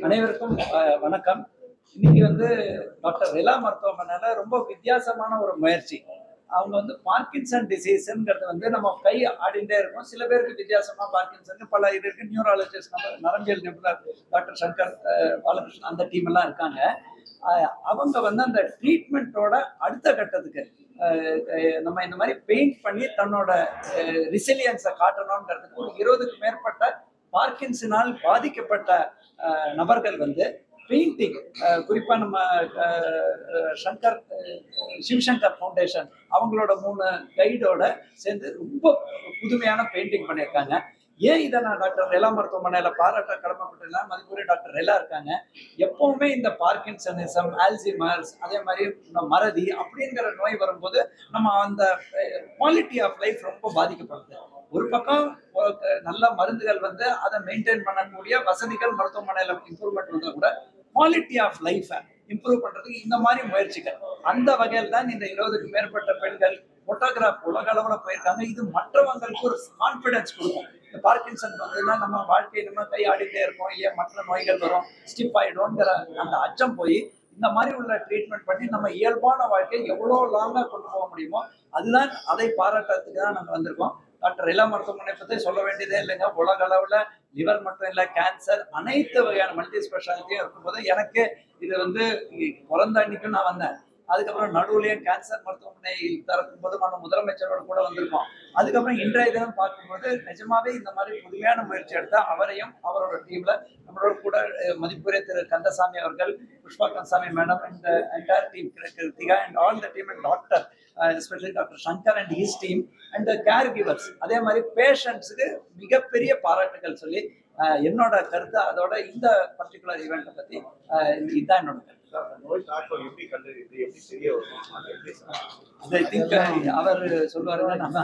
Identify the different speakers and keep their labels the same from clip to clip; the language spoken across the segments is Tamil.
Speaker 1: அனைவருக்கும் அஹ், வணக்கம் இன்னைக்கு வந்து டாக்டர் ரிலா மருத்துவமனையில ரொம்ப வித்தியாசமான ஒரு முயற்சி அவங்க வந்து பார்க்கின்சன் டிசீஸ்ங்கிறது வந்து நம்ம கை ஆடிண்டே இருக்கும் சில பேருக்கு வித்தியாசமா பார்க்கின்சன் பல இது இருக்கு நியூராலஜிஸ்ட் நம்ம நரம்பியல் நிபுணர் டாக்டர் சங்கர் அஹ், பாலகிருஷ்ணன் அந்த டீம் எல்லாம் இருக்காங்க அஹ், அவங்க வந்து அந்த ட்ரீட்மெண்ட்டோட அடுத்த கட்டத்துக்கு அஹ், அஹ், நம்ம இந்த மாதிரி பெயிண்ட் பண்ணி தன்னோட ரிசிலியன்ஸை காட்டணுங்கிறதுக்கு ஒரு இருபதுக்கு மேற்பட்ட பார்க்கின்சனால் பாதிக்கப்பட்ட அஹ், நபர்கள் வந்து பெயிண்டிங் குறிப்பா நம்ம அஹ், அஹ், சங்கர் அஹ், சிவசங்கர் ஃபவுண்டேஷன் அவங்களோட மூணு கைடோட சேர்ந்து ரொம்ப புதுமையான பெயிண்டிங் பண்ணியிருக்காங்க ஏன் இதை நான் டாக்டர் ரெலா மருத்துவமனையில பாராட்ட கடமைப்பட்டிருந்தேன் மதிப்புரை டாக்டர் ரெலா இருக்காங்க எப்பவுமே இந்த பார்க்கின்சனிசம் ஆல்சிமர்ஸ் அதே மாதிரி இந்த மறதி அப்படிங்கிற நோய் வரும்போது நம்ம அந்த குவாலிட்டி ஆஃப் லைஃப் ரொம்ப பாதிக்கப்படுது ஒரு பக்கம் ஒரு நல்ல மருந்துகள் வந்து அதை மெயின்டைன் பண்ணக்கூடிய வசதிகள் மருத்துவமனையில இம்ப்ரூவ்மெண்ட் வந்தால் கூட குவாலிட்டி ஆஃப் லைஃபை இம்ப்ரூவ் பண்றதுக்கு இந்த மாதிரி முயற்சிகள் அந்த வகையில் தான் இந்த இருபதுக்கு மேற்பட்ட பெண்கள் போட்டோகிராஃப் உலக அளவுல போயிருக்காங்க இது மற்றவங்களுக்கு ஒரு கான்பிடன்ஸ் கொடுக்கும் இந்த பார்க்கின்சன் வந்ததுன்னா நம்ம வாழ்க்கை நம்ம கை ஆடிட்டே இருக்கோம் ஏன் மற்ற நோய்கள் வரும் ஸ்டிப் ஆயிடும்ங்கிற அந்த அச்சம் போய் இந்த மாதிரி உள்ள ட்ரீட்மெண்ட் பண்ணி நம்ம இயல்பான வாழ்க்கையை எவ்வளோ லாங்காக கொண்டு போக முடியுமோ அதுதான் அதை பாராட்டுறதுக்கு தான் நாங்கள் வந்திருக்கோம் டாக்டர் எல்லா மருத்துவமனை பற்றி சொல்ல வேண்டியதே இல்லைங்க உலக அளவில் லிவர் மட்டும் இல்லை கேன்சர் அனைத்து வகையான மல்டி ஸ்பெஷாலிட்டியும் இருக்கும்போது எனக்கு இது வந்து பிறந்த அன்னைக்கும் நான் வந்தேன் அதுக்கப்புறம் நடுவுலயும் கேன்சர் மருத்துவமனை திறக்கும் போது நம்ம முதலமைச்சரோட கூட வந்திருக்கோம் அதுக்கப்புறம் இன்றைய தினம் பார்க்கும்போது நிஜமாவே இந்த மாதிரி புதுமையான முயற்சி எடுத்தா அவரையும் அவரோட டீம்ல நம்மளோட கூட அஹ், மதிப்புரை திரு கந்தசாமி அவர்கள் Pushpa Kandasamy madam and entire team Krithika and all the team and doctor especially doctor Shankar and his team and caregivers அதே மாதிரி பேஷண்ட்ஸுக்கு மிகப்பெரிய பாராட்டுகள் சொல்லி அஹ், என்னோட கருத்து அதோட இந்த பர்டிகுலர் ஈவெண்ட்டை பத்தி அஹ், இதுதான் என்னோட கருத்து
Speaker 2: நோய் தாக்கம் எப்படி கண்டறியுது எப்படி தெரிய வரும் அது எப்படி
Speaker 1: ஐ திங்க் அவர் சொல்லுவாருங்க நம்ம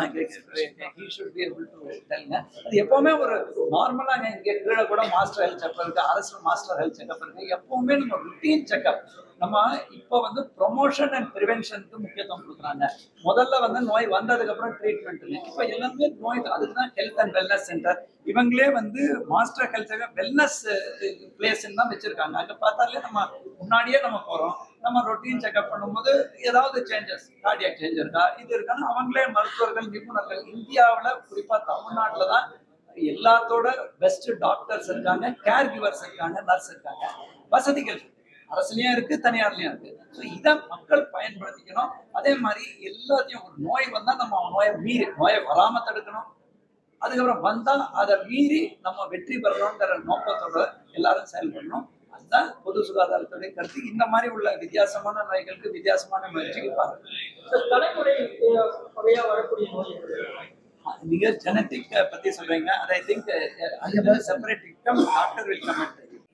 Speaker 1: he should be able to டெல்ங்க அது எப்பவுமே ஒரு நார்மலாக இங்கே கீழே கூட மாஸ்டர் ஹெல்த் செக்அப் இருக்கு அரசு மாஸ்டர் ஹெல்த் செக்அப் இருக்கு எப்பவுமே நம்ம ருட்டீன் செக்அப் நம்ம இப்போ வந்து ப்ரொமோஷன் அண்ட் ப்ரிவென்ஷனுக்கு முக்கியத்துவம் கொடுக்குறாங்க முதல்ல வந்து நோய் வந்ததுக்கு அப்புறம் ட்ரீட்மெண்ட் இப்போ எல்லாமே நோய் அதுக்கு தான் ஹெல்த் அண்ட் வெல்னஸ் சென்டர் இவங்களே வந்து மாஸ்டர் ஹெல்த் செக்அப் வெல்னஸ் பிளேஸ்ன்னு தான் வச்சிருக்காங்க அங்கே பார்த்தாலே நம்ம முன்னாடியே நம்ம போகிறோம் நம்ம ரொட்டீன் செக்அப் பண்ணும்போது ஏதாவது சேஞ்சஸ் கார்டியாக் சேஞ்ச் இருக்கா இது இருக்கான்னு அவங்களே மருத்துவர்கள் நிபுணர்கள் இந்தியாவில் குறிப்பாக தமிழ்நாட்டில் தான் எல்லாத்தோட பெஸ்ட் டாக்டர்ஸ் இருக்காங்க கேர் கிவர்ஸ் இருக்காங்க நர்ஸ் இருக்காங்க வசதிகள் இருக்கு அரசுலயும் இருக்கு தனியார்லயும் இருக்கு ஸோ இதை மக்கள் பயன்படுத்திக்கணும் அதே மாதிரி எல்லாத்தையும் ஒரு நோய் வந்தா நம்ம நோயை மீறி நோயை வராம தடுக்கணும் அதுக்கப்புறம் வந்தா அதை மீறி நம்ம வெற்றி பெறணுங்கிற நோக்கத்தோட எல்லாரும் செயல்படணும் அதுதான் பொது சுகாதாரத்துடைய கருத்து இந்த மாதிரி உள்ள வித்தியாசமான நோய்களுக்கு வித்தியாசமான முயற்சிகள் பாருங்க
Speaker 3: சார், தலைமுறை அஹ், வகையா வரக்கூடிய நோய் எது?
Speaker 1: நீங்க ஜெனட்டிக் பத்தி சொல்றீங்க அது ஐ திங்க் அது separate come doctor will comment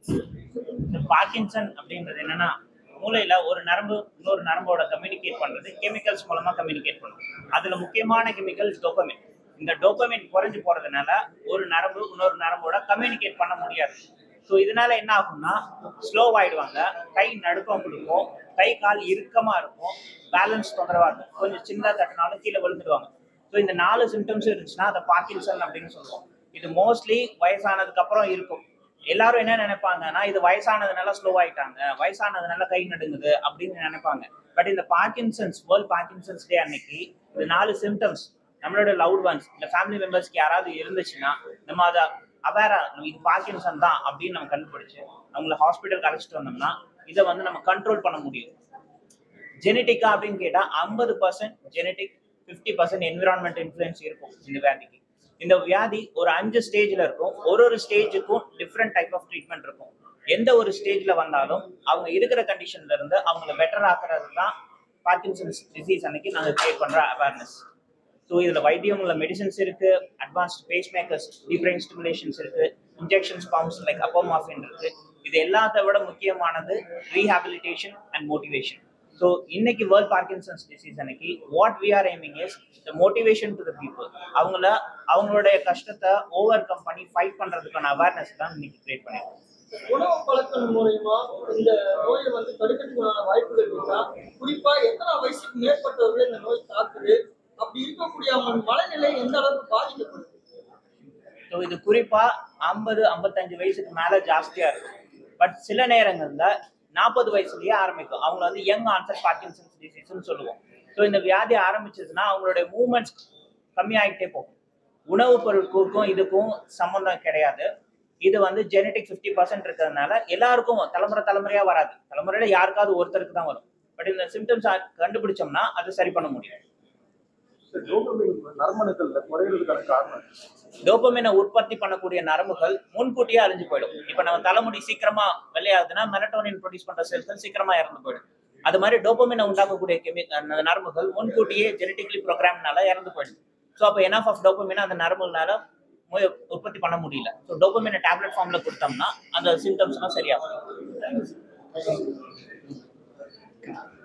Speaker 4: இந்த பார்க்கின்சன் அப்படின்றது என்னன்னா மூளையில ஒரு நரம்பு இன்னொரு நரம்போட கம்யூனிகேட் பண்றது கெமிக்கல்ஸ் மூலமா கம்யூனிகேட் பண்ணும் அதுல முக்கியமான கெமிக்கல் டோபமின் இந்த டோபமின் குறைஞ்சு போறதுனால ஒரு நரம்பு இன்னொரு நரம்போட கம்யூனிகேட் பண்ண முடியாது ஸோ இதனால என்ன ஆகும்னா ஸ்லோ ஆயிடுவாங்க கை நடுக்கம் கொடுக்கும் கை கால் இறுக்கமா இருக்கும் பேலன்ஸ் தொந்தரவா இருக்கும் கொஞ்சம் சின்னதா தட்டினாலும் கீழே விழுந்துடுவாங்க ஸோ இந்த நாலு சிம்டம்ஸ் இருந்துச்சுன்னா அதை பார்க்கின்சன் அப்படின்னு சொல்லுவோம் இது மோஸ்ட்லி வயசானதுக்கு அப்புறம் இருக்கும் எல்லாரும் என்ன நினைப்பாங்கன்னா இது வயசானதுனால ஸ்லோ ஆயிட்டாங்க வயசானதுனால கை நடுங்குது அப்படின்னு நினைப்பாங்க பட் இந்த பார்க்கின்சன்ஸ் வேர்ல்ட் பார்க்கின்சன்ஸ் டே அன்னைக்கு இந்த நாலு சிம்டம்ஸ் நம்மளோட லவுட் ஒன்ஸ் இந்த ஃபேமிலி மெம்பர்ஸ்க்கு யாராவது இருந்துச்சுன்னா நம்ம அதை அவேரா இது பார்க்கின்சன் தான் அப்படின்னு நம்ம கண்டுபிடிச்சு அவங்கள ஹாஸ்பிட்டலுக்கு அழைச்சிட்டு வந்தோம்னா இதை வந்து நம்ம கண்ட்ரோல் பண்ண முடியும் ஜெனட்டிக்கா அப்படின்னு கேட்டா ஐம்பது percent genetic fifty percent environment influence இருக்கும் இந்த வியாதிக்கு இந்த வியாதி ஒரு அஞ்சு ஸ்டேஜ்ல இருக்கும் ஒரு ஒரு ஸ்டேஜுக்கும் டிஃப்ரெண்ட் டைப் ஆஃப் ட்ரீட்மெண்ட் இருக்கும் எந்த ஒரு ஸ்டேஜ்ல வந்தாலும் அவங்க இருக்கிற கண்டிஷன்ல இருந்து அவங்கள பெட்டர் ஆக்குறது தான் பார்க்கின்சன்ஸ் டிசீஸ் அன்னைக்கு நாங்க கிரியேட் பண்ற அவேர்னஸ் ஸோ இதுல வைத்தியம் உள்ள மெடிசன்ஸ் இருக்கு advanced pacemakers deep brain stimulations இருக்கு இன்ஜெக்ஷன்ஸ் பம்ப்ஸ் லைக் அப்போமாஃபின் இருக்கு இது எல்லாத்த விட முக்கியமானது ரீஹாபிலிட்டேஷன் அண்ட் மோட்டிவேஷன் ஸோ இன்னைக்கு வேர்ல்ட் பார்க்கின்சன்ஸ் டிசீஸ் அன்னைக்கு what we are aiming is the motivation to the people அவங்கள அவங்களுடைய கஷ்டத்தை ஓவர் கம் பண்ணி ஃபைட் பண்றதுக்கான அவேர்னஸ் தான் இன்னைக்கு கிரியேட் பண்ணிருக்கோம்
Speaker 3: உணவு பழக்கம் மூலயமா இந்த நோயை வந்து தடுக்கிறதுக்கான வாய்ப்புகள் இருக்கா குறிப்பா எத்தனை வயசுக்கு மேற்பட்டவர்கள் இந்த நோய் தாக்குது அப்படி இருக்கக்கூடிய அவங்க மனநிலை எந்த அளவுக்கு பாதிக்கப்படுது
Speaker 4: ஸோ இது குறிப்பா ஐம்பது ஐம்பத்தஞ்சு வயசுக்கு மேல ஜாஸ்தியா இருக்கும் பட் சில நேரங்கள்ல நாற்பது வயசுலயே ஆரம்பிக்கும் அவங்கள வந்து யங் ஆன்சர் பார்க்கின்சன்ஸ் டிசீஸ்னு சொல்லுவோம் ஸோ இந்த வியாதி ஆரம்பிச்சதுன்னா அவங்களுடைய மூமெண்ட்ஸ் கம்மியாயிட்டே போகும் உணவுப் பொருட்களுக்கும் இதுக்கும் சம்மந்தம் கிடையாது இது வந்து ஜெனட்டிக் ஃபிஃப்டி பர்சன்ட் இருக்கிறதுனால எல்லாருக்கும் தலைமுறை தலைமுறையா வராது தலைமுறையில யாருக்காவது ஒருத்தருக்கு தான் வரும் பட் இந்த சிம்டம்ஸ் கண்டுபிடிச்சோம்னா அது சரி பண்ண முடியும்
Speaker 2: டோபமைன் நரம்பணுக்கள்ல குறையிறதுக்கான காரணம்
Speaker 4: டோபமினை உற்பத்தி பண்ணக்கூடிய நரம்புகள் முன்கூட்டியே அழிஞ்சு போயிடும் இப்போ நம்ம தலைமுடி சீக்கிரமா வெள்ளையாகுதுன்னா மெலட்டோனின் ப்ரொடியூஸ் பண்ற செல்கள் சீக்கிரமா இறந்து போயிடும் அது மாதிரி டோபமினை உண்டாக்கக்கூடிய கெமி அந்த நரம்புகள் முன்கூட்டியே ஜெனட்டிக்லி ப்ரோக்ராம்னால இறந்து போயிடும் ஸோ அப்போ என்எஃப் ஆஃப் டோபமினை அந்த நரம்புனால மு- உற்பத்தி பண்ண முடியல ஸோ டோபமினை டேப்லெட் ஃபார்ம்ல கொடுத்தோம்னா அந்த சிம்டம்ஸ்லாம் சரியாகும்